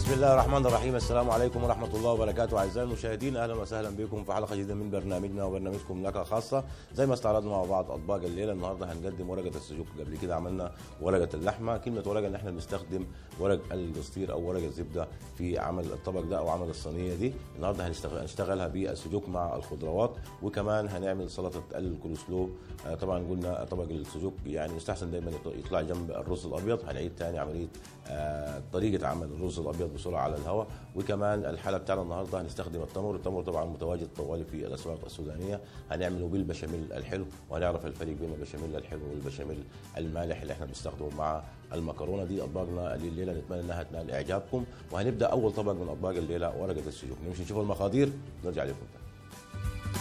بسم الله الرحمن الرحيم السلام عليكم ورحمة الله وبركاته أعزائي المشاهدين أهلا وسهلا بكم في حلقة جديدة من برنامجنا وبرنامجكم لك خاصة زي ما استعرضنا مع بعض أطباق الليلة النهاردة هنقدم ورقة السجق قبل كده عملنا ورقة اللحمة كلمة ورقة إن إحنا بنستخدم ورق القصدير أو ورق الزبدة في عمل الطبق ده أو عمل الصينية دي النهاردة هنشتغل هنشتغلها بالسجق مع الخضروات وكمان هنعمل سلطة الكولسلو آه، طبعا قلنا طبق السجق يعني يستحسن دايما يطلع جنب الرز الأبيض هنعيد تاني عملية آه، طريقة عمل الرز الأبيض بسرعة على الهواء وكمان الحلقة بتاعنا النهاردة هنستخدم التمر التمر طبعا متواجد طوالي في الأسواق السودانية هنعمله بالبشاميل الحلو وهنعرف الفرق بين البشاميل الحلو والبشاميل المالح اللي احنا بنستخدمه مع المكرونة دي أطباقنا الليلة نتمنى أنها تنال إعجابكم وهنبدأ أول طبق من أطباق الليلة ورقة السجق نمشي نشوف المقادير نرجع لكم تاني.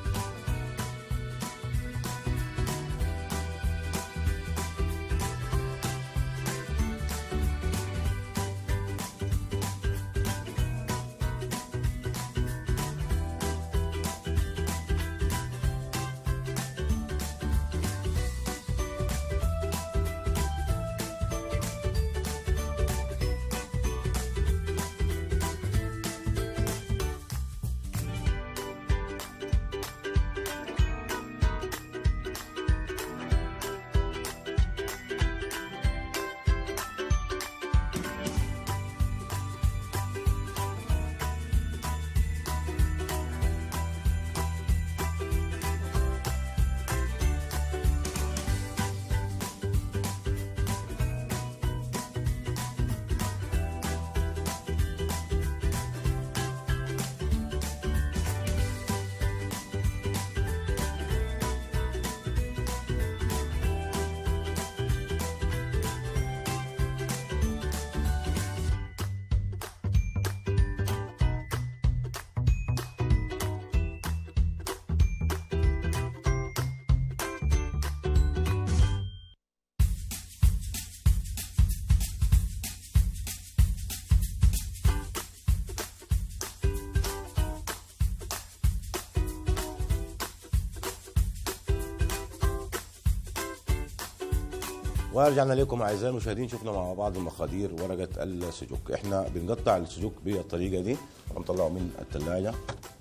ورجعنا لكم اعزائي المشاهدين شفنا مع بعض المقادير ورقه السجق احنا بنقطع السجق بالطريقه دي ونطلعه من الثلاجه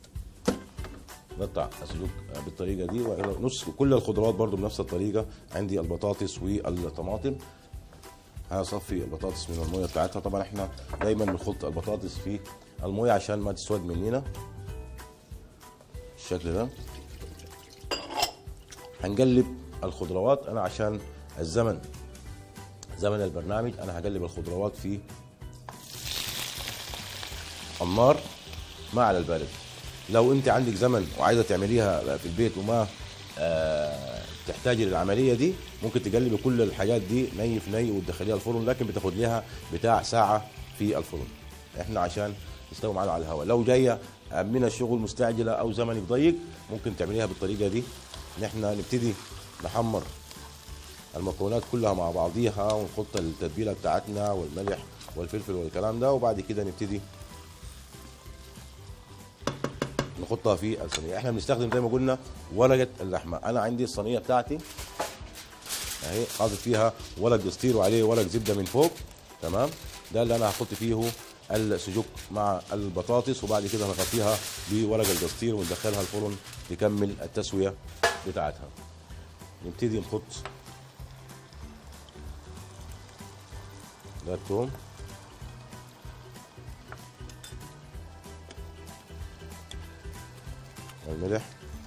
نقطع السجق بالطريقه دي ونص كل الخضروات برضو بنفس الطريقه عندي البطاطس والطماطم هصفي البطاطس من الميه بتاعتها طبعا احنا دايما بنحط البطاطس في الميه عشان ما تسود مننا بالشكل ده هنقلب الخضروات انا عشان الزمن زمن البرنامج انا هقلب الخضروات في النار ما على البارد لو انت عندك زمن وعايزه تعمليها في البيت وما آه تحتاجي للعمليه دي ممكن تقلبي كل الحاجات دي ني في ني وتدخليها الفرن لكن بتاخد لها بتاع ساعه في الفرن احنا عشان تستوي معانا على الهواء لو جايه من الشغل مستعجله او زمنك ضيق ممكن تعمليها بالطريقه دي ان احنا نبتدي نحمر المكونات كلها مع بعضيها ونحط التتبيله بتاعتنا والملح والفلفل والكلام ده وبعد كده نبتدي نحطها في الصينيه احنا بنستخدم زي ما قلنا ورقه اللحمه انا عندي الصينيه بتاعتي اهي حاطط فيها ورق قسطير وعليه ورق زبده من فوق تمام ده اللي انا هحط فيه السجق مع البطاطس وبعد كده نغطيها بورق القسطير وندخلها الفرن تكمل التسويه بتاعتها نبتدي نحط ده الثوم الملح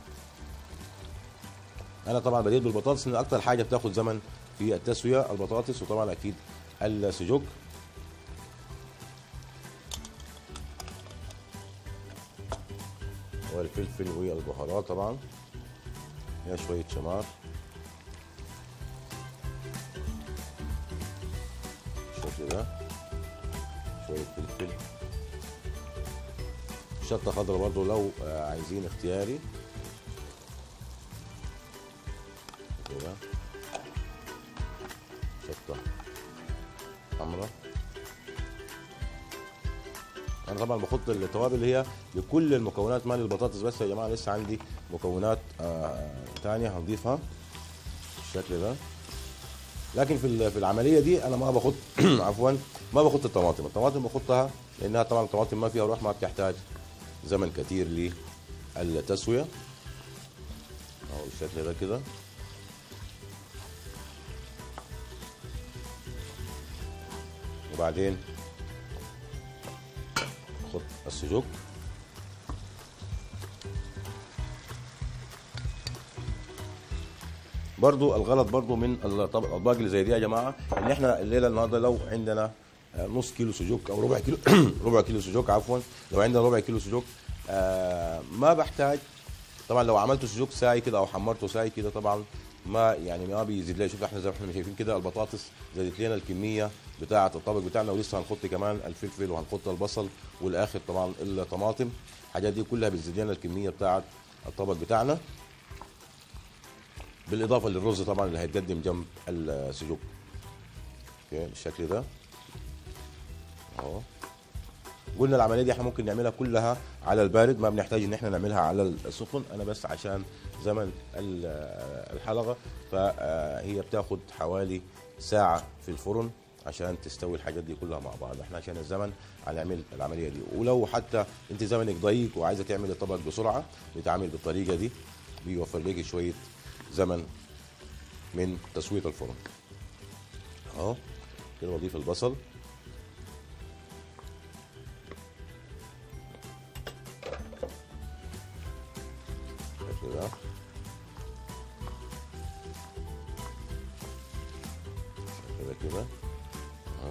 انا طبعا بديت بالبطاطس ان اكتر حاجه بتاخد زمن في التسويه البطاطس وطبعا اكيد السجق والفلفل والبهارات طبعا فيها شويه شمار بالشكل ده شويه فلفل شطه خضراء برضو لو آه، عايزين اختياري كده شطه حمراء انا طبعا بحط التوابل اللي هي لكل المكونات مال البطاطس بس يا جماعه لسه عندي مكونات آه تانية هنضيفها بالشكل ده لكن في ال- في العمليه دي انا ما باخد عفوا ما باخد الطماطم الطماطم باخدها لانها طبعا الطماطم ما فيها روح ما بتحتاج زمن كثير للتسويه اهو بالشكل ده كده وبعدين خد السجق برضو الغلط برضو من الطب- الاطباق اللي زي دي يا جماعه ان احنا الليله النهارده لو عندنا آه، نص كيلو سجق او ربع كيلو ربع كيلو سجق عفوا لو عندنا ربع كيلو سجق آه، ما بحتاج طبعا لو عملت سجق ساي كده او حمرته ساي كده طبعا ما يعني ما بيزيد لي شوف احنا زي ما احنا شايفين كده البطاطس زادت لنا الكميه بتاعه الطبق بتاعنا ولسه هنحط كمان الفلفل وهنحط البصل والاخر طبعا الطماطم الحاجات دي كلها بتزيد لنا الكميه بتاعه الطبق بتاعنا بالاضافه للرز طبعا اللي هيتقدم جنب السجق اوكي بالشكل ده اهو قلنا العمليه دي احنا ممكن نعملها كلها على البارد ما بنحتاج ان احنا نعملها على السخن انا بس عشان زمن ال- الحلقه فهي بتاخد حوالي ساعه في الفرن عشان تستوي الحاجات دي كلها مع بعض احنا عشان الزمن هنعمل العمليه دي ولو حتى انت زمنك ضيق وعايزه تعمل الطبق بسرعه بتعمل بالطريقه دي بيوفر لك شويه زمن من تسويه الفرن اهو كده بضيف البصل كده كده كده اهو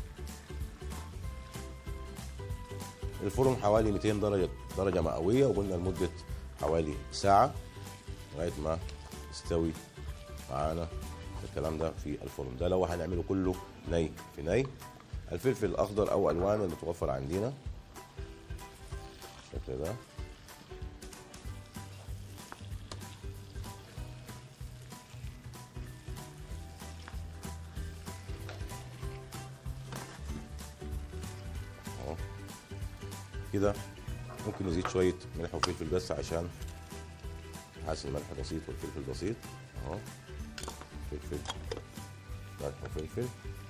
الفرن حوالي 200 درجة درجة مئوية وقلنا لمدة حوالي ساعة لغاية ما يستوي معانا الكلام ده في الفرن ده لو هنعمله كله ني في ني الفلفل الأخضر أو ألوان اللي توفر عندنا بالشكل ده اهو كده ممكن نزيد شوية ملح وفلفل بس عشان حاسس الملح بسيط والفلفل بسيط اهو فلفل ملح وفلفل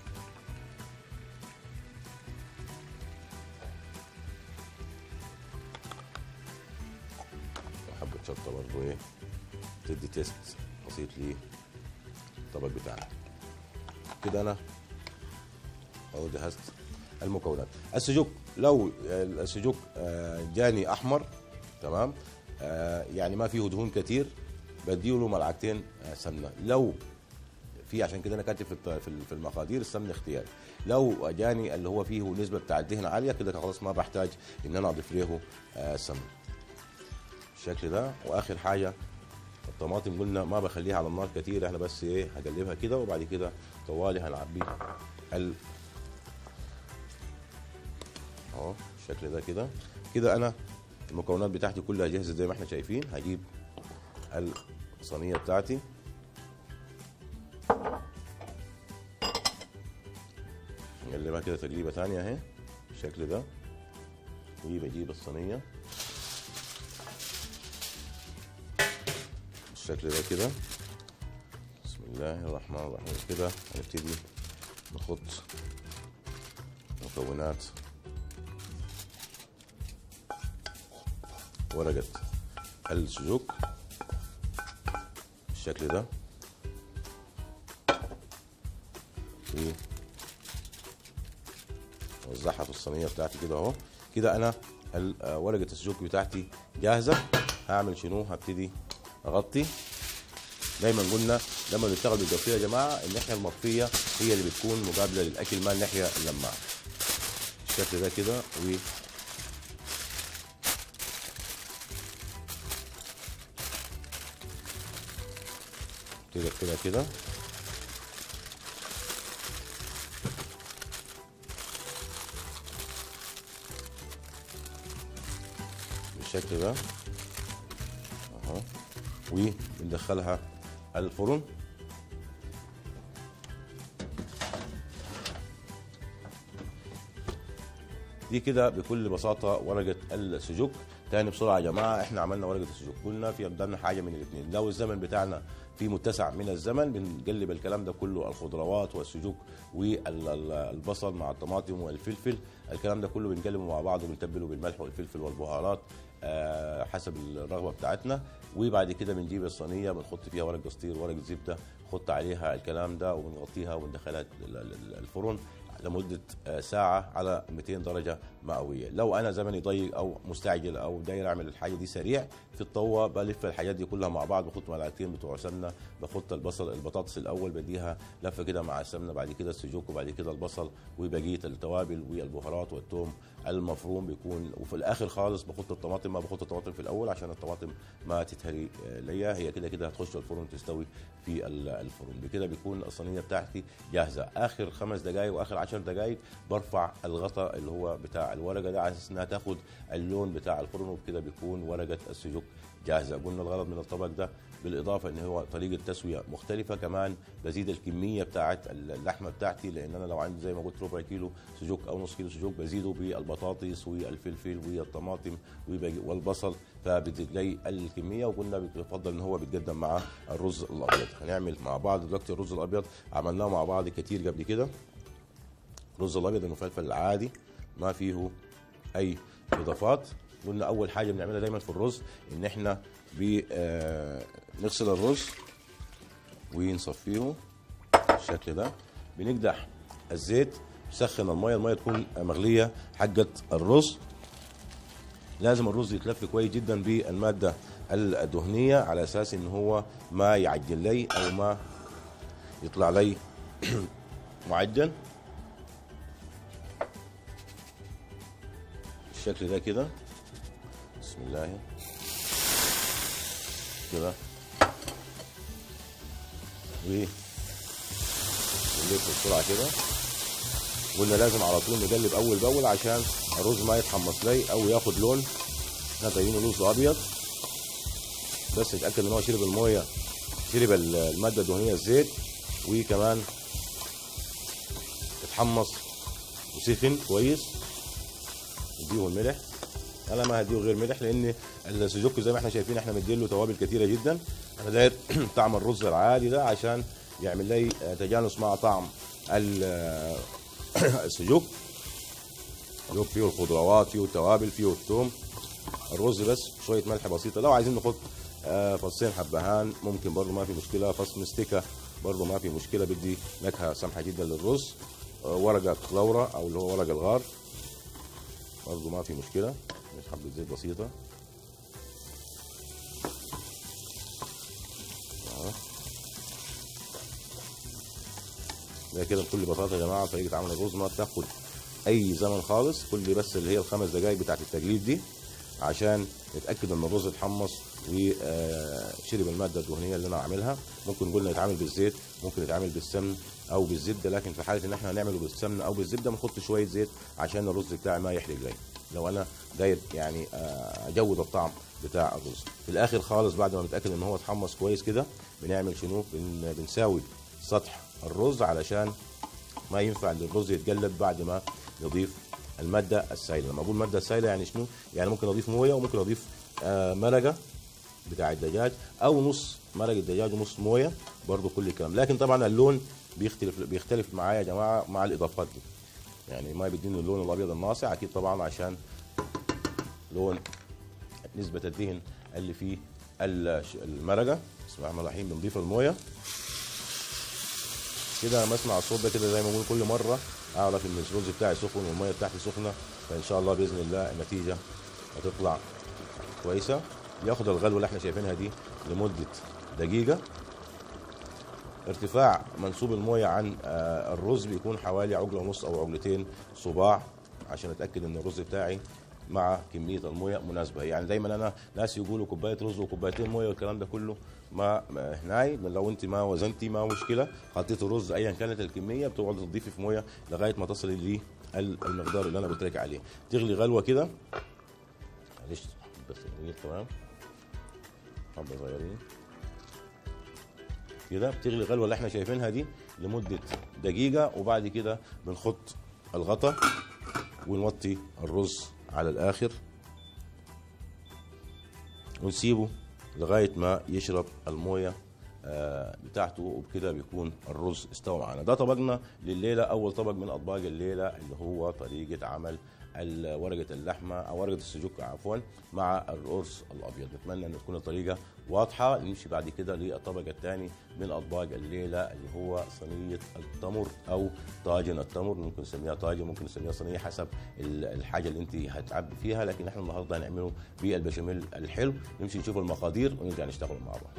وحبة شطة برضو ايه تدي تيست بسيط للطبق بتاعنا كده انا اهو جهزت المكونات السجق لو السجق آه، جاني احمر تمام آه، يعني ما فيه دهون كتير بديله ملعقتين آه، سمنه لو في عشان كده انا كاتب في الط- في ال- في المقادير السمن اختياري لو جاني اللي هو فيه نسبه بتاع الدهن عاليه كده خلاص ما بحتاج ان انا اضيف له آه، سمن بالشكل ده واخر حاجه الطماطم قلنا ما بخليها على النار كتير احنا بس ايه هقلبها كده وبعد كده طوالي هنعبي ال اهو بالشكل ده كده كده انا المكونات بتاعتي كلها جاهزه زي ما احنا شايفين هجيب الصينيه بتاعتي نقلبها كده تقليبه ثانيه اهي بالشكل ده وبجيب الصينيه بالشكل ده كده بسم الله الرحمن الرحيم كده هنبتدي نحط مكونات ورقة السجق بالشكل ده و اوزعها في الصينيه بتاعتي كده اهو كده انا ال- آه، ورقه السجق بتاعتي جاهزه هعمل شنو هبتدي اغطي دايما قلنا لما بنشتغل بالجوفيه يا جماعه الناحيه المطفيه هي اللي بتكون مقابله للاكل ما الناحيه اللماعه بالشكل ده كده و كده كده كده بالشكل ده اهو وبندخلها الفرن دي كده بكل بساطة ورقة السجق تاني بسرعة يا جماعة احنا عملنا ورقة السجق قلنا في قدامنا حاجة من الاثنين لو الزمن بتاعنا في متسع من الزمن بنقلب الكلام ده كله الخضروات والسجوك والبصل مع الطماطم والفلفل الكلام ده كله بنقلبه مع بعض وبنتبله بالملح والفلفل والبهارات آه، حسب الرغبه بتاعتنا وبعد كده بنجيب الصينيه بنحط فيها ورق قسطير ورق زبده نحط عليها الكلام ده وبنغطيها وندخلها ال- ال- الفرن لمده آه، ساعه على 200 درجه مئويه لو انا زمني ضيق او مستعجل او داير اعمل الحاجه دي سريع في الطوه بلف الحاجات دي كلها مع بعض بحط معلقتين بتوع سمنه بحط البصل البطاطس الاول بديها لفه كده مع السمنه بعد كده السجوك وبعد كده البصل وبقيه التوابل والبهارات والثوم المفروم بيكون وفي الاخر خالص بحط الطماطم ما بحط الطماطم في الاول عشان الطماطم ما تتهري آه، ليا هي كده كده هتخش الفرن تستوي في ال- الفرن بكده بيكون الصينيه بتاعتي جاهزه اخر خمس دقائق واخر عشر دقائق برفع الغطاء اللي هو بتاع الورقه ده على اساس انها تاخد اللون بتاع الفرن وبكده بيكون ورقه السجق جاهزه قلنا الغرض من الطبق ده بالاضافه ان هو طريقه تسويه مختلفه كمان بزيد الكميه بتاعت اللحمه بتاعتي لان انا لو عندي زي ما قلت ربع كيلو سجق او نص كيلو سجق بزيده بالبطاطس والفلفل والطماطم وباقي- والبصل فبتزيد لي الكميه وقلنا بيفضل ان هو بيتقدم مع الرز الابيض هنعمل مع بعض دلوقتي الرز الابيض عملناه مع بعض كتير قبل كده الرز الابيض المفلفل العادي ما فيه اي اضافات قلنا اول حاجه بنعملها دايما في الرز ان احنا بنغسل الرز ونصفيه بالشكل ده بنقدح الزيت نسخن الميه الميه تكون مغليه حقه الرز لازم الرز يتلف كويس جدا بالماده الدهنيه على اساس ان هو ما يعجن لي او ما يطلع لي معجن بالشكل ده كده بسم الله كده و نلف بسرعه كده قلنا لازم على طول نقلب اول باول عشان الرز ما يتحمص لي او ياخد لون احنا طيبينه رز ابيض بس نتاكد ان هو شرب الميه شرب ال- الماده الدهنيه الزيت وكمان اتحمص وسخن كويس نديه الملح انا ما هديه غير ملح لان السجق زي ما احنا شايفين احنا مديله توابل كتيره جدا انا داير طعم الرز العادي ده عشان يعمل لي آه، تجانس مع طعم ال- آه، السجق السجق فيه الخضروات فيه التوابل فيه الثوم الرز بس شويه ملح بسيطه لو عايزين نحط آه، فصين حبهان ممكن برضه ما في مشكله فص مستكه برضه ما في مشكله بدي نكهه سمحه جدا للرز آه، ورقه لورا او اللي هو ورق الغار برضه ما في مشكله مش حبه زيت بسيطه أهو. ده كده بكل بساطه يا جماعه طريقه عمل الرز ما بتاخد اي زمن خالص كل بس اللي هي الخمس دقائق بتاعت التجليد دي عشان نتاكد ان الرز اتحمص وشرب الماده الدهنيه اللي انا عاملها ممكن قلنا يتعامل بالزيت ممكن يتعامل بالسمن او بالزبده لكن في حاله ان احنا هنعمله بالسمن او بالزبده بنحط شويه زيت عشان الرز بتاعي ما يحرق لي لو انا داير يعني آه، اجود الطعم بتاع الرز في الاخر خالص بعد ما نتاكد ان هو اتحمص كويس كده بنعمل شنو بن- بنساوي سطح الرز علشان ما ينفع ان الرز يتجلد بعد ما نضيف الماده السائله لما اقول الماده السائله يعني شنو يعني ممكن اضيف مويه وممكن اضيف آه، مرقه بتاع الدجاج او نص مرق الدجاج ونص مويه برضو كل الكلام لكن طبعا اللون بيختلف بيختلف معايا يا جماعه مع الاضافات دي يعني ما بيديني اللون الابيض الناصع اكيد طبعا عشان لون نسبه الدهن اللي فيه الش- المرقه بسم الله الرحمن الرحيم بنضيف المويه كده لما اسمع الصوت ده كده زي ما بقول كل مره اعرف ان الرز بتاعي سخن والميه بتاعتي سخنه فان شاء الله باذن الله النتيجه هتطلع كويسه ياخد الغلوه اللي احنا شايفينها دي لمده دقيقه ارتفاع منسوب المويه عن آه، الرز بيكون حوالي عقله ونص او عقلتين صباع عشان اتاكد ان الرز بتاعي مع كميه المويه مناسبه يعني دايما انا ناس يقولوا كوبايه رز وكوبايتين مويه والكلام ده كله ما ما- هناي لو انت ما وزنتي ما مشكله حطيت الرز ايا كانت الكميه بتقعد تضيفي في مويه لغايه ما تصلي للمقدار اللي انا قلت لك عليه تغلي غلوه كده معلش بس تغلي تمام حبه صغيرين كده بتغلي الغلوه اللي احنا شايفينها دي لمده دقيقه وبعد كده بنحط الغطا ونوطي الرز على الاخر ونسيبه لغايه ما يشرب المويه آه، بتاعته وبكده بيكون الرز استوى معانا ده طبقنا لليله اول طبق من اطباق الليله اللي هو طريقه عمل ال- ورقه اللحمه او ورقه السجق عفوا مع الرز الابيض نتمنى ان تكون الطريقه واضحه نمشي بعد كده للطبق الثاني من اطباق الليله اللي هو صينيه التمر او طاجن التمر ممكن نسميها طاجن ممكن نسميها صينيه حسب ال- الحاجه اللي انت هتعبي فيها لكن احنا النهارده هنعمله بالبشاميل الحلو نمشي نشوف المقادير ونرجع نشتغل مع بعض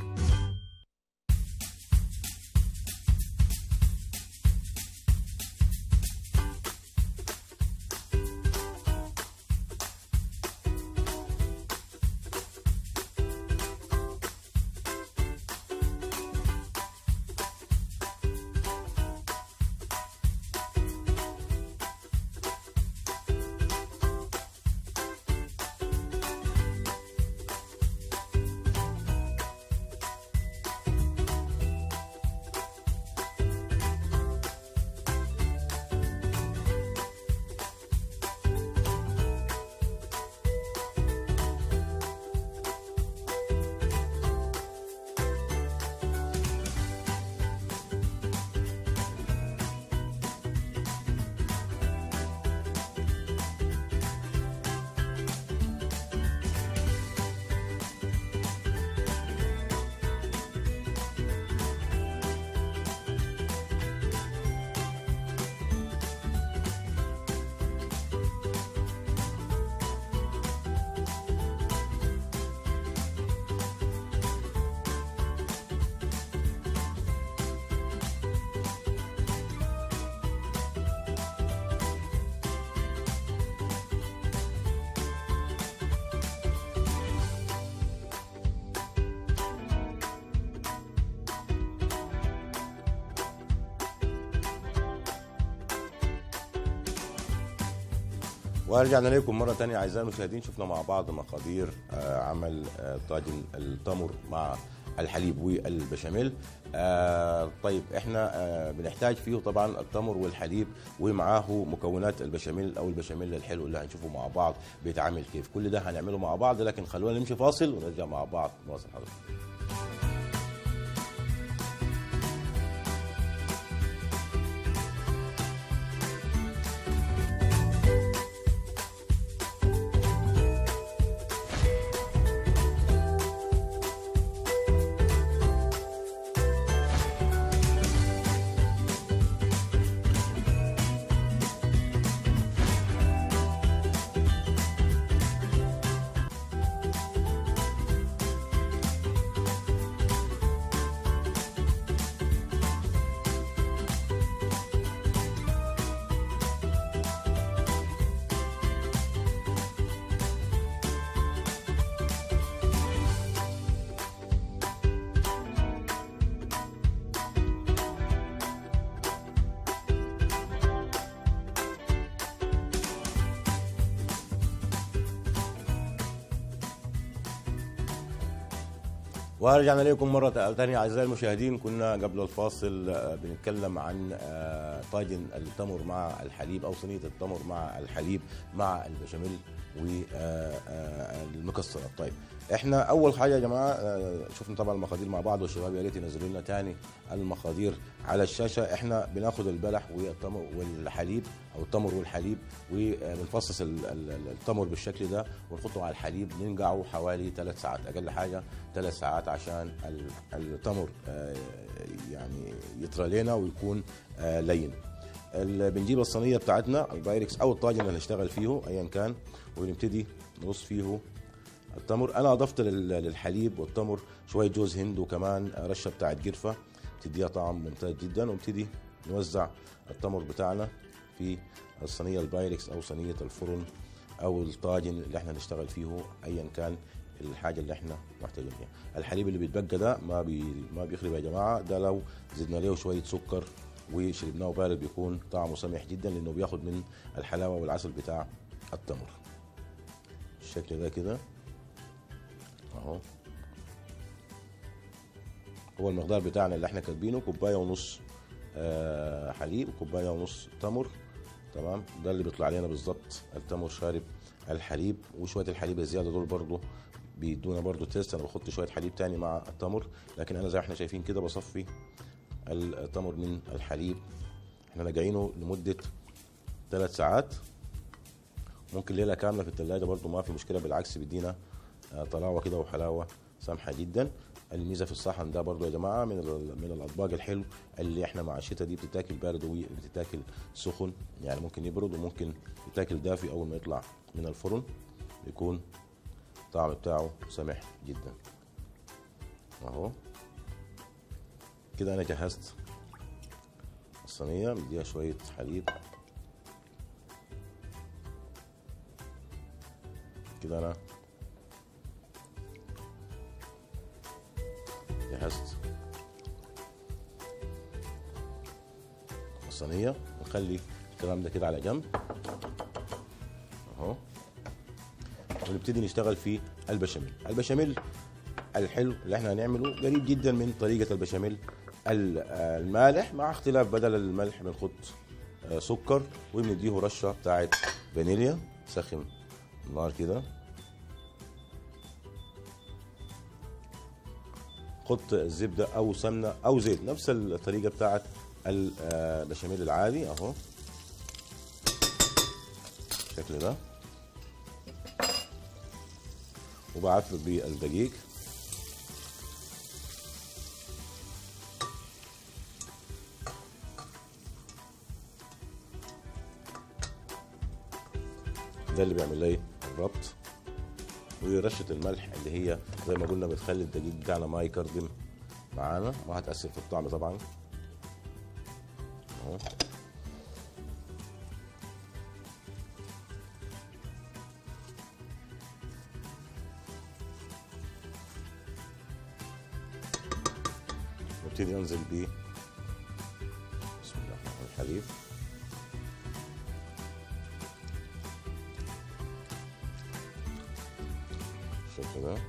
ورجعنا لكم مرة تانية أعزائي المشاهدين شفنا مع بعض مقادير آه، عمل آه، طاجن التمر مع الحليب والبشاميل آه، طيب احنا آه، بنحتاج فيه طبعا التمر والحليب ومعاه مكونات البشاميل او البشاميل الحلو اللي هنشوفه مع بعض بيتعامل كيف كل ده هنعمله مع بعض لكن خلونا نمشي فاصل ونرجع مع بعض نواصل حضرتك ورجعنا لكم مرة ثانية أعزائي المشاهدين كنا قبل الفاصل آه، بنتكلم عن آه، طاجن التمر مع الحليب أو صينية التمر مع الحليب مع البشاميل والمكسرات طيب احنا اول حاجه يا جماعه آه، شفنا طبعا المقادير مع بعض والشباب يا ريت ينزلوا لنا تاني المقادير على الشاشه احنا بناخد البلح والتمر والحليب او التمر والحليب وبنفصص ال- ال- التمر بالشكل ده ونحطه على الحليب ننقعه حوالي ثلاث ساعات اقل حاجه ثلاث ساعات عشان ال- التمر آه، يعني يطرى لنا ويكون آه، لين ال- بنجيب الصينيه بتاعتنا البايركس او الطاجن اللي هنشتغل فيه ايا كان ونبتدي نرص فيه التمر انا اضفت لل- للحليب والتمر شويه جوز هند وكمان رشه بتاعت قرفه تديها طعم ممتاز جدا ونبتدي نوزع التمر بتاعنا في الصينيه البايركس او صينيه الفرن او الطاجن اللي احنا نشتغل فيه ايا كان الحاجه اللي احنا محتاجين فيها الحليب اللي بيتبقى ده ما بي ما بيخرب يا جماعه ده لو زدنا له شويه سكر وشربناه بارد بيكون طعمه سمح جدا لانه بياخد من الحلاوه والعسل بتاع التمر الشكل ده كده اهو هو المقدار بتاعنا اللي احنا كاتبينه كوبايه ونص آه حليب كوبايه ونص تمر تمام ده اللي بيطلع لنا بالظبط التمر شارب الحليب وشويه الحليب الزياده دول برضو بيدونا برضو تيست انا بحط شويه حليب تاني مع التمر لكن انا زي ما احنا شايفين كده بصفي التمر من الحليب احنا نقعينه لمده ثلاث ساعات ممكن ليله كامله في الثلاجه برضو ما في مشكله بالعكس بيدينا آه، طلاوه كده وحلاوه سامحه جدا الميزه في الصحن ده برضو يا جماعه من ال- من الاطباق الحلو اللي احنا مع الشتاء دي بتتاكل بارد وبتتاكل سخن يعني ممكن يبرد وممكن يتاكل دافي اول ما يطلع من الفرن يكون الطعم بتاعه سمح جدا اهو كده انا جهزت الصينيه مديها شويه حليب كده انا جهزت الصينيه نخلي الكلام ده كده على جنب اهو ونبتدي نشتغل في البشاميل البشاميل الحلو اللي احنا هنعمله قريب جدا من طريقه البشاميل ال- آه، المالح مع اختلاف بدل الملح بنحط آه، سكر وبنديه رشه بتاعت فانيليا سخن النار كده حط زبده او سمنه او زيت نفس الطريقه بتاعت البشاميل العادي اهو بالشكل ده وبعفر بالدقيق ده اللي بيعمل لي الربط ورشه الملح اللي هي زي ما قلنا بتخلي الدقيق بتاعنا ما يكردم معانا ما هتاثر في الطعم طبعا اهو وابتدي انزل ب بسم الله الرحمن الحليب بالشكل ده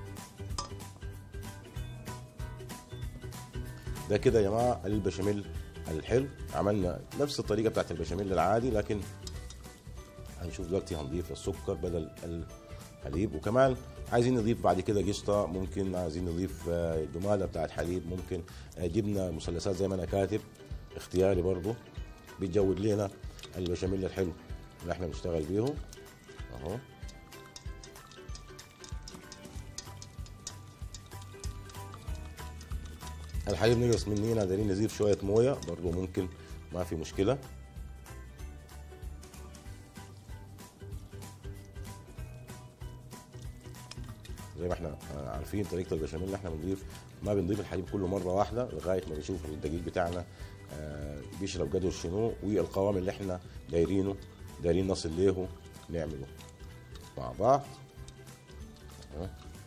ده كده يا جماعه البشاميل الحلو عملنا نفس الطريقه بتاعت البشاميل العادي لكن هنشوف دلوقتي هنضيف السكر بدل الحليب وكمان عايزين نضيف بعد كده قشطه ممكن عايزين نضيف آه، جماله بتاعت حليب ممكن آه، جبنه مثلثات زي ما انا كاتب اختياري برضو بيتجود لنا البشاميل الحلو اللي احنا بنشتغل بيه اهو الحليب نقص مننا قادرين نضيف شويه مويه برضو ممكن ما في مشكله زي ما احنا عارفين طريقه البشاميل اللي احنا بنضيف ما بنضيف الحليب كله مره واحده لغايه ما بنشوف الدقيق بتاعنا آه، بيشرب قدر شنو والقوام اللي احنا دايرينه دايرين نصل ليه نعمله مع بعض أهو.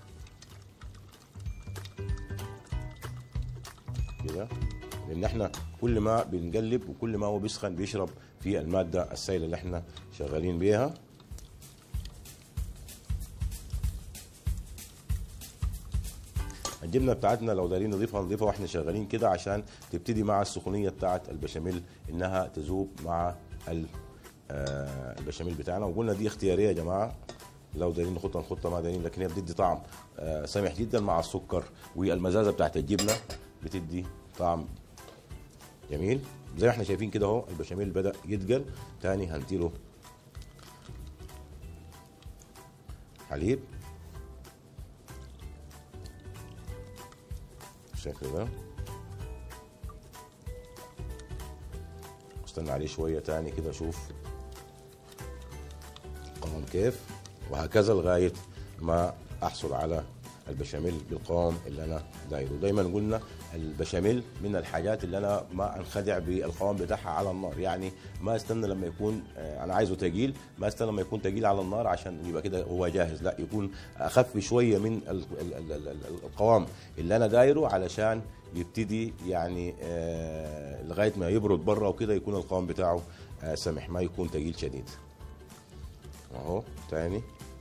كده لان احنا كل ما بنقلب وكل ما هو بيسخن بيشرب في الماده السائله اللي احنا شغالين بيها الجبنه بتاعتنا لو دايرين نضيفها نضيفها واحنا شغالين كده عشان تبتدي مع السخونيه بتاعت البشاميل انها تذوب مع ال- آه، البشاميل بتاعنا وقلنا دي اختياريه يا جماعه لو دايرين نحطها نحطها ما دايرين لكن هي بتدي طعم آه، سامح جدا مع السكر والمزازه بتاعت الجبنه بتدي طعم جميل زي ما احنا شايفين كده اهو البشاميل بدا يتقل تاني هنديله حليب بالشكل ده استنى عليه شويه تاني كده اشوف القوام كيف وهكذا لغايه ما احصل على البشاميل بالقوام اللي انا دايره دايما قلنا البشاميل من الحاجات اللي انا ما انخدع بالقوام بتاعها على النار يعني ما استنى لما يكون آه، انا عايزه تقيل ما استنى لما يكون تقيل على النار عشان يبقى كده هو جاهز لا يكون اخف شويه من ال- ال- ال- ال- ال- القوام اللي انا دايره علشان يبتدي يعني آه، لغايه ما يبرد بره وكده يكون القوام بتاعه آه، سمح ما يكون تقيل شديد اهو تاني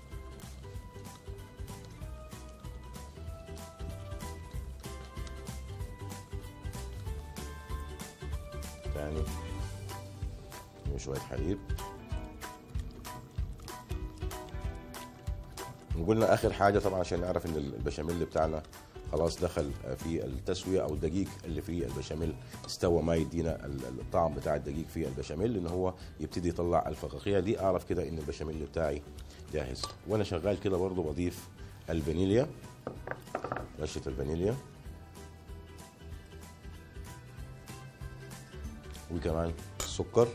تاني وشوية حليب وقلنا اخر حاجه طبعا عشان نعرف ان البشاميل بتاعنا خلاص دخل في التسويه او الدقيق اللي في البشاميل استوى ما يدينا الطعم بتاع الدقيق في البشاميل ان هو يبتدي يطلع الفقاقيع دي اعرف كده ان البشاميل بتاعي جاهز وانا شغال كده برضو بضيف الفانيليا رشه الفانيليا وكمان السكر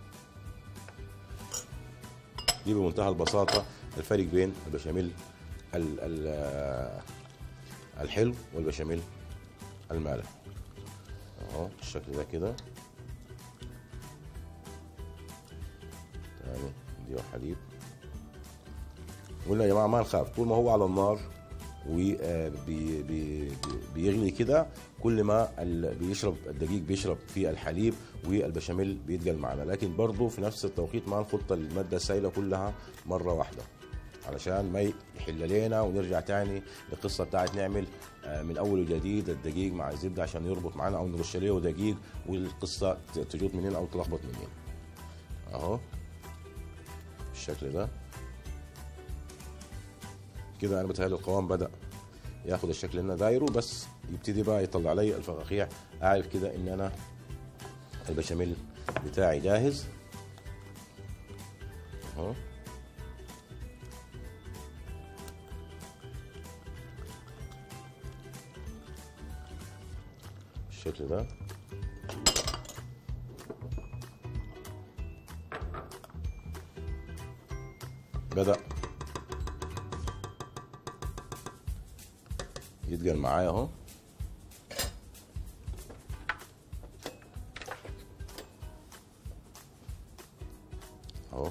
دي بمنتهى البساطه الفرق بين البشاميل ال ال الحلو والبشاميل المالح اهو بالشكل ده كده تاني نديله حليب قلنا يا جماعه ما نخاف طول ما هو على النار وبيغلي كده كل ما بيشرب الدقيق بيشرب في الحليب والبشاميل بيتقل معنا لكن برضه في نفس التوقيت ما نخط الماده السائله كلها مره واحده علشان ما يحل لنا ونرجع تاني للقصه بتاعت نعمل من اول وجديد الدقيق مع الزبده عشان يربط معنا او نرش عليه دقيق والقصه تجوط منين او تلخبط منين اهو بالشكل ده كده انا بتهيألي القوام بدا ياخد الشكل اللي انا دايره بس يبتدي بقى يطلع لي الفقاقيع اعرف كده ان انا البشاميل بتاعي جاهز اهو بالشكل ده بدأ يتقل معايا اهو اهو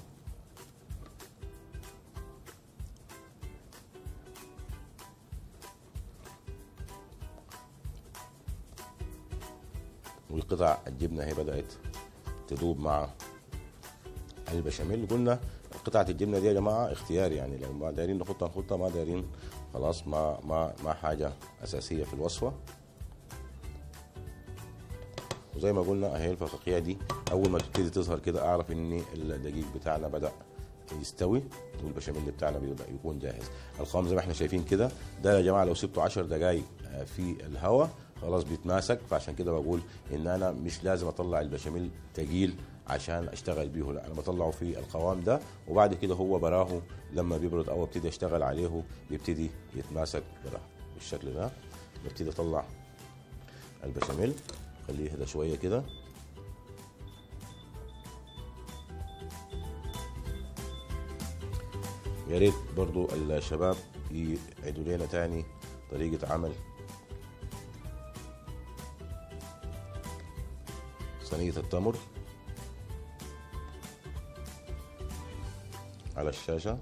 والقطع الجبنه هي بدات تدوب مع البشاميل قلنا قطعه الجبنه دي يا جماعه اختياري يعني لو ما دايرين نحطها نحطها ما دايرين خلاص ما ما ما حاجه اساسيه في الوصفه وزي ما قلنا اهي الفقاقيع دي اول ما تبتدي تظهر كده اعرف ان الدقيق بتاعنا بدا يستوي والبشاميل بتاعنا بيبدا يكون جاهز القوام زي ما احنا شايفين كده ده يا جماعه لو سبته 10 دقائق في الهواء خلاص بيتماسك فعشان كده بقول ان انا مش لازم اطلع البشاميل تقيل عشان اشتغل بيه لا انا بطلعه في القوام ده وبعد كده هو براه لما بيبرد او ابتدي اشتغل عليه بيبتدي يتماسك براه بالشكل ده ببتدي اطلع البشاميل خليه يهدى شويه كده يا ريت برضو الشباب يعيدوا لنا تاني طريقة عمل صينية التمر على الشاشة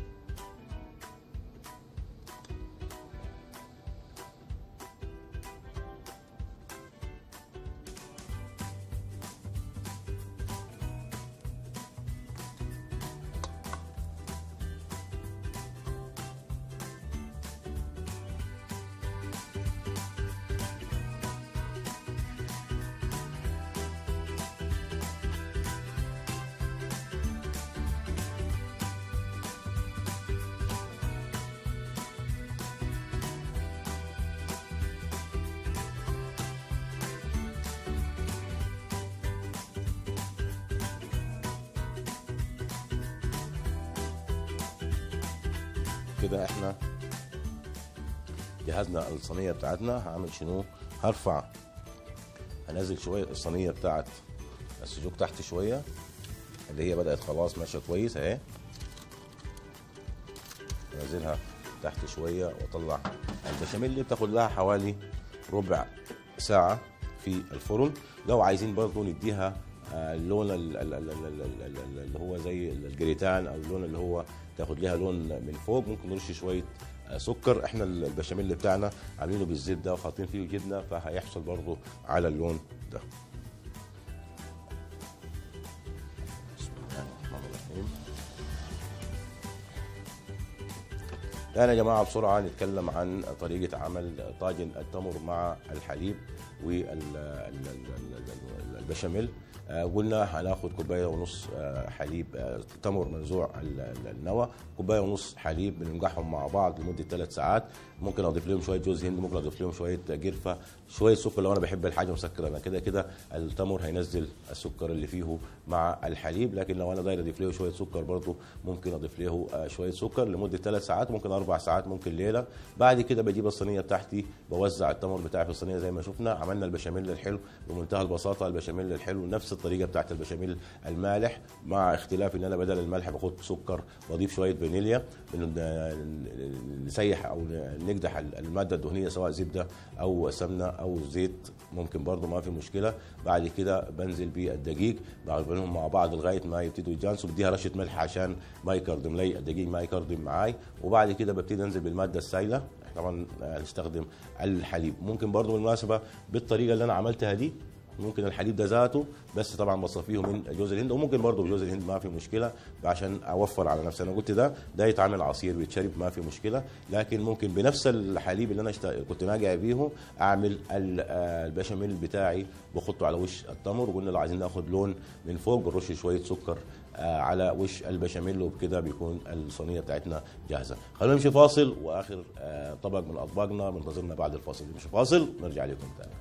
كده احنا جهزنا الصينيه بتاعتنا هعمل شنو هرفع هنزل شويه الصينيه بتاعت السجق تحت شويه اللي هي بدات خلاص ماشيه كويس اهي انزلها تحت شويه واطلع البشاميل اللي بتاخد لها حوالي ربع ساعه في الفرن لو عايزين برضو نديها اللون اللي هو زي الجريتان او اللون اللي هو تاخد لها لون من فوق ممكن نرش شويه سكر احنا البشاميل بتاعنا عاملينه بالزبده وحاطين فيه جبنه فهيحصل برضه على اللون ده بسم الله الرحمن الرحيم الآن يا جماعة بسرعة نتكلم عن طريقة عمل طاجن التمر مع الحليب والبشاميل قلنا هناخد كوبايه ونص آه، حليب آه، تمر منزوع ال- ال- النوى كوبايه ونص حليب بننقعهم مع بعض لمده ثلاث ساعات ممكن اضيف لهم شويه جوز هند ممكن اضيف لهم شويه قرفه شويه سكر لو انا بحب الحاجه مسكره انا كده كده التمر هينزل السكر اللي فيه مع الحليب لكن لو انا داير اضيف له شويه سكر برضه ممكن اضيف له آه، شويه سكر لمده ثلاث ساعات ممكن اربع ساعات ممكن ليله بعد كده بجيب الصينيه بتاعتي بوزع التمر بتاعي في الصينيه زي ما شفنا عملنا البشاميل الحلو بمنتهى البساطه البشاميل الحلو نفس الطريقه بتاعت البشاميل المالح مع اختلاف ان انا بدل الملح باخد سكر واضيف شويه فانيليا بن- نسيح او نقدح الماده الدهنيه سواء زبده او سمنه او زيت ممكن برضه ما في مشكله بعد كده بنزل بالدقيق بعملهم مع بعض لغايه ما يبتدوا يتجانسوا بديها رشه ملح عشان ما يكردم لي الدقيق ما يكردم معاي وبعد كده ببتدي انزل بالماده السائله طبعا هنستخدم الحليب ممكن برضه بالمناسبه بالطريقه اللي انا عملتها دي ممكن الحليب ده ذاته بس طبعا بصفيه من جوز الهند وممكن برضه بجوز الهند ما في مشكله عشان اوفر على نفسي انا قلت ده ده يتعمل عصير ويتشرب ما في مشكله لكن ممكن بنفس الحليب اللي انا اشت... كنت ناقع بيه اعمل ال- آه، البشاميل بتاعي بحطه على وش التمر وقلنا لو عايزين ناخد لون من فوق بنرش شويه سكر آه، على وش البشاميل وبكده بيكون الصينيه بتاعتنا جاهزه خلونا نمشي فاصل واخر آه، طبق من اطباقنا منتظرنا بعد الفاصل نمشي فاصل نرجع لكم تاني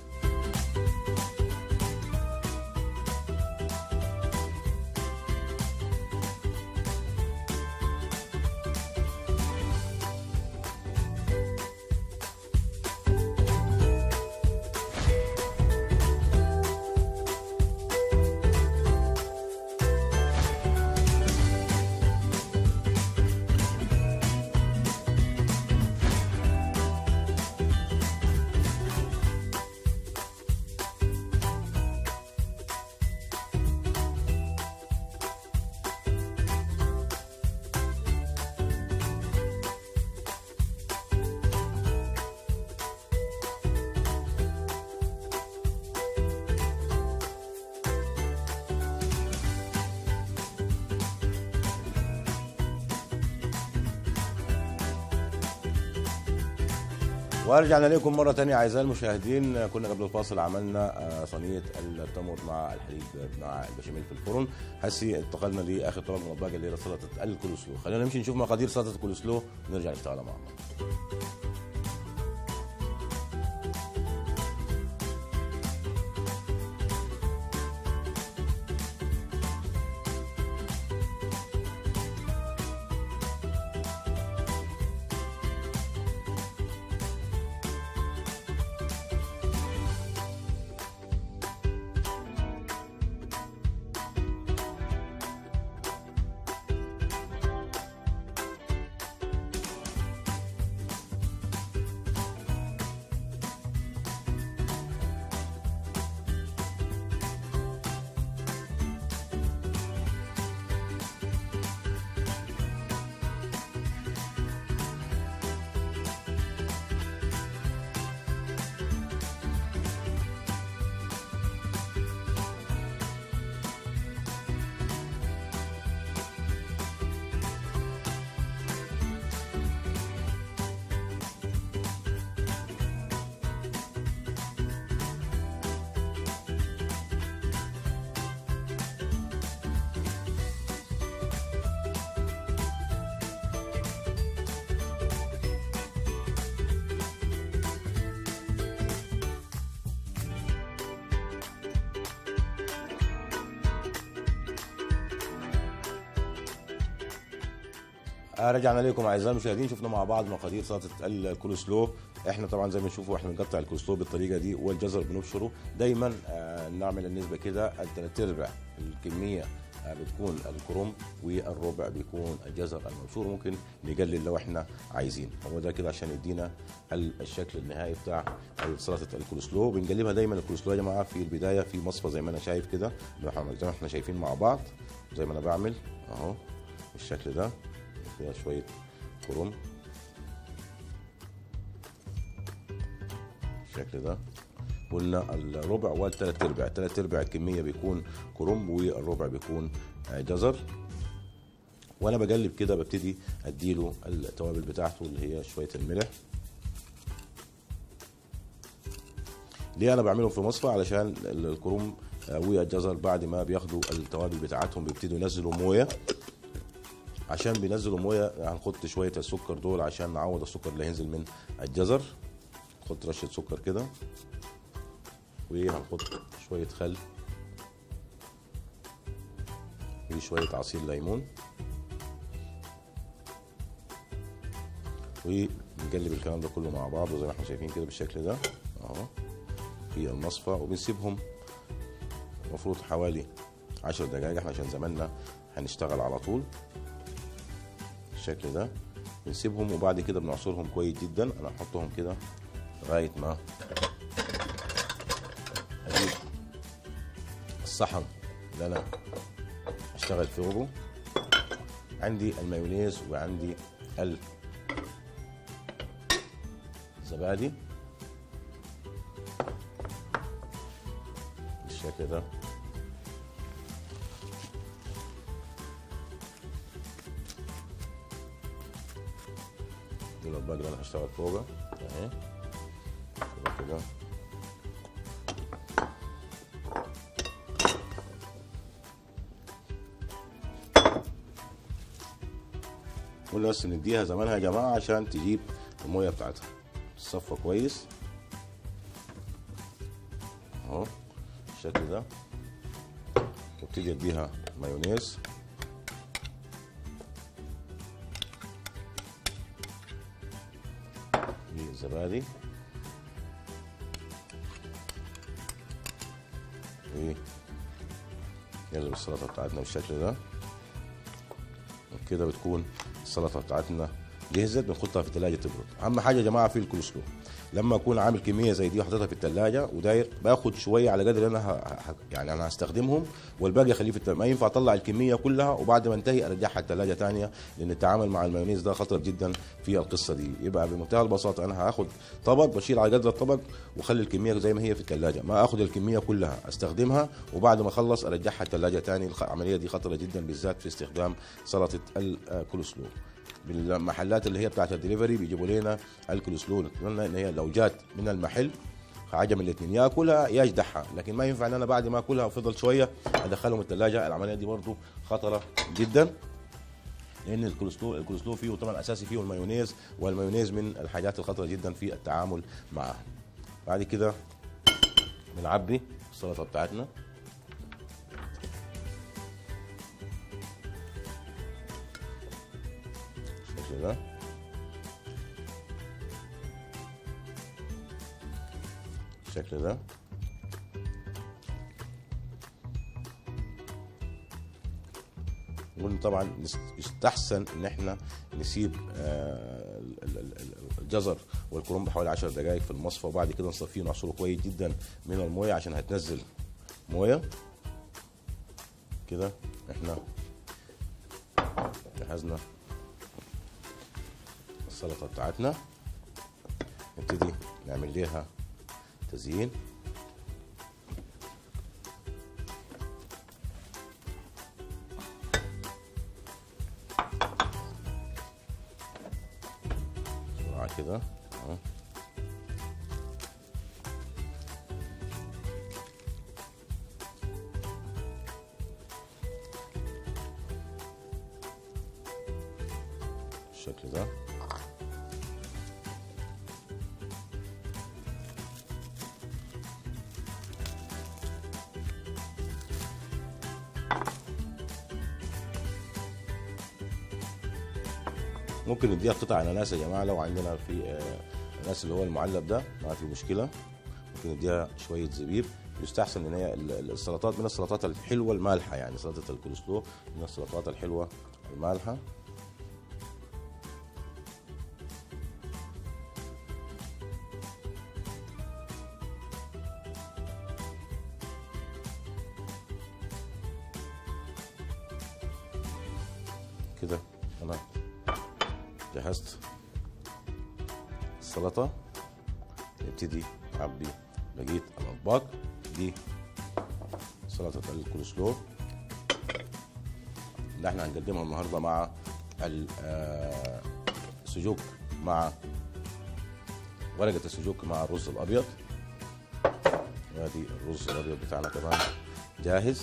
ورجعنا لكم مرة تانية أعزائي المشاهدين كنا قبل الفاصل عملنا آه، صينية التمر مع الحليب مع البشاميل في الفرن هسي انتقلنا لآخر طبق من الأطباق اللي هي سلطة الكولسلو خلينا نمشي نشوف مقادير سلطة الكولسلو ونرجع نشتغلها مع بعض آه، رجعنا لكم اعزائي المشاهدين شفنا مع بعض مقادير سلطه الكولسلو احنا طبعا زي ما نشوفوا احنا بنقطع الكولسلو بالطريقه دي والجزر بنبشره دايما آه، نعمل النسبه كده الثلاث ارباع الكميه آه، بتكون الكرنب والربع بيكون الجزر المبشور ممكن نقلل لو احنا عايزين هو ده كده عشان يدينا ال- الشكل النهائي بتاع سلطه الكولسلو بنقلبها دايما الكولسلو يا جماعه في البدايه في مصفى زي ما انا شايف كده زي ما احنا شايفين مع بعض زي ما انا بعمل اهو بالشكل ده فيها شوية كرنب بالشكل ده قلنا الربع والثلاث ارباع الثلاث ارباع الكميه بيكون كرنب والربع بيكون آه، جزر وانا بقلب كده ببتدي اديله التوابل بتاعته اللي هي شويه الملح ليه انا بعملهم في مصفى علشان ال- الكرنب آه، والجزر بعد ما بياخدوا التوابل بتاعتهم بيبتدوا ينزلوا مويه عشان بينزلوا مويه هنحط شويه السكر دول عشان نعوض السكر اللي هينزل من الجزر نحط رشه سكر كده وهنحط شويه خل وشويه عصير ليمون ونقلب الكلام ده كله مع بعض زي ما احنا شايفين كده بالشكل ده اهو في المصفى وبنسيبهم المفروض حوالي عشر دقائق احنا عشان زماننا هنشتغل على طول بالشكل ده بنسيبهم وبعد كده بنعصرهم كويس جدا انا هحطهم كده لغايه ما اجيب الصحن اللي انا اشتغل فوقه عندي المايونيز وعندي الزبادي بالشكل ده دي الأطباق اللي أنا هشتغل فوقها أهي كده كده كل بس نديها زمانها يا جماعة عشان تجيب المية بتاعتها تصفى كويس اهو بالشكل ده وابتدي اديها مايونيز زبادي نقلب السلطة بتاعتنا بالشكل ده وكده بتكون السلطة بتاعتنا جهزت بنحطها في الثلاجة تبرد أهم حاجة يا جماعة في الكولسلو لما اكون عامل كميه زي دي وحطيتها في الثلاجه وداير باخد شويه على قدر انا ه... ه... يعني انا هستخدمهم والباقي اخليه في التلاجة ما ينفع اطلع الكميه كلها وبعد ما انتهي ارجعها الثلاجه ثانيه لان التعامل مع المايونيز ده خطر جدا في القصه دي يبقى بمنتهى البساطه انا هاخد طبق بشيل على قدر الطبق واخلي الكميه زي ما هي في الثلاجه ما اخد الكميه كلها استخدمها وبعد ما اخلص ارجعها الثلاجه ثاني العمليه دي خطره جدا بالذات في استخدام سلطه الكولسلو بالمحلات اللي هي بتاعت الدليفري بيجيبوا لنا الكولسلو نتمنى ان هي لو جات من المحل حاجه من الاثنين يا اكلها يا اجدعها لكن ما ينفع ان انا بعد ما اكلها وفضل شويه ادخلهم الثلاجه العمليه دي برضو خطره جدا لان الكولسلو الكولسلو فيه طبعا اساسي فيه المايونيز والمايونيز من الحاجات الخطره جدا في التعامل معها بعد كده بنعبي السلطه بتاعتنا بالشكل ده بالشكل ده قلنا طبعا يستحسن ان احنا نسيب آه الجزر والكرنب حوالي 10 دقائق في المصفى وبعد كده نصفيه ونعصره كويس جدا من المويه عشان هتنزل مويه كده احنا جهزنا السلطه بتاعتنا نبتدي نعمل ليها تزيين بسرعه كده اهو بالشكل ده ممكن نديها قطع اناناس يا جماعه لو عندنا في اناناس اللي هو المعلب ده ما في مشكله ممكن نديها شويه زبيب يستحسن ان هي السلطات من السلطات الحلوه المالحه يعني سلطه الكولسلو من السلطات الحلوه المالحه كده انا جهزت السلطه نبتدي نعبي بقيه الاطباق دي سلطه الكولسلو اللي احنا هنقدمها النهارده مع السجوك مع ورقه السجوك مع الرز الابيض وادي الرز الابيض بتاعنا كمان جاهز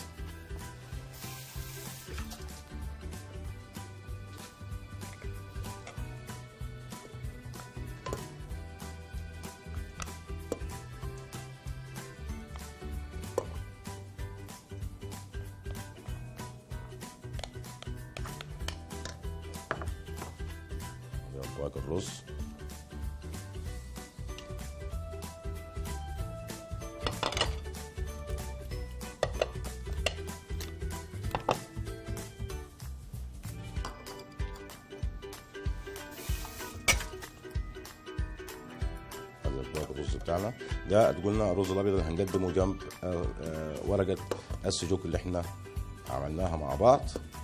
باقي الرز هذا باقي الرز بتاعنا ده قلنا الرز الابيض اللي هنقدمه جنب آه، آه، ورقه السجوك اللي احنا عملناها مع بعض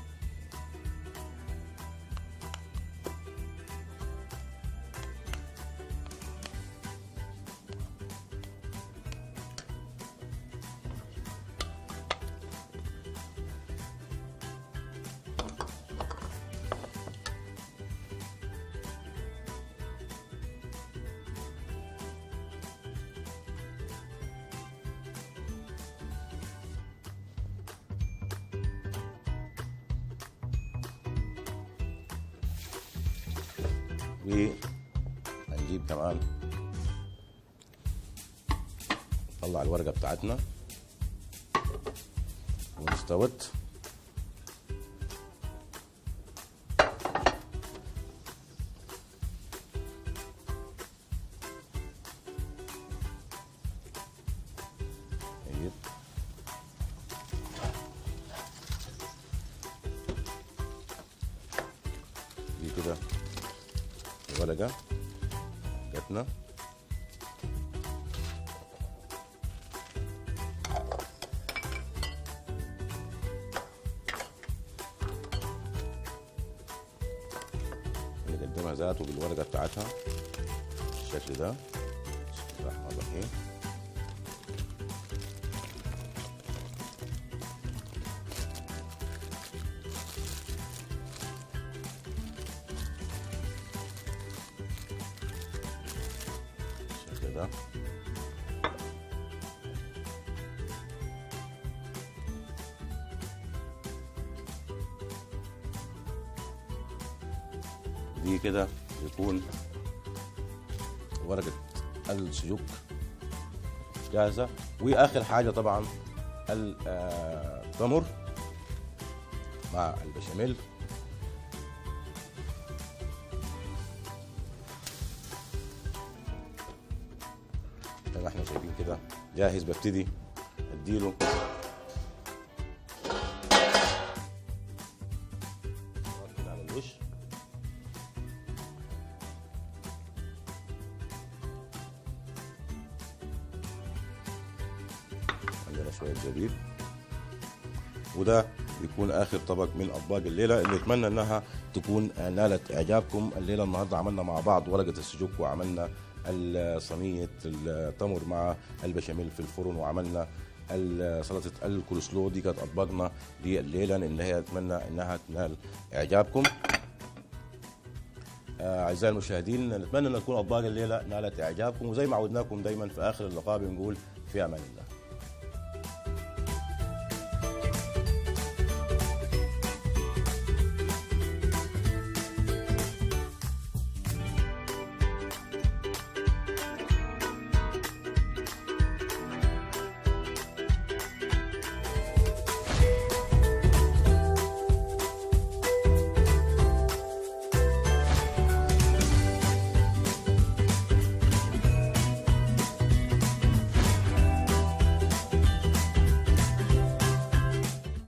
وهنجيب كمان نطلع الورقة بتاعتنا واستوت طيب دي كده الورقة جاتنا نقدمها ذاته بالورقة بتاعتها بالشكل ده بسم الله الرحمن الرحيم بالشكل ده دي كده يكون ورقة السجوك جاهزة وآخر حاجة طبعا التمر مع البشاميل زي ما احنا شايفين كده جاهز ببتدي اديله كده على الوش عندنا شوية زبيب وده يكون اخر طبق من اطباق الليله اللي اتمنى انها تكون نالت اعجابكم الليله النهارده عملنا مع بعض ورقه السجوك وعملنا ال- صينيه التمر مع البشاميل في الفرن وعملنا ال- سلطه الكولسلو دي كانت اطباقنا لليله ان هي اتمنى انها تنال اعجابكم آه، اعزائي المشاهدين نتمنى ان تكون اطباق الليله نالت اعجابكم وزي ما عودناكم دايما في اخر اللقاء بنقول في امان الله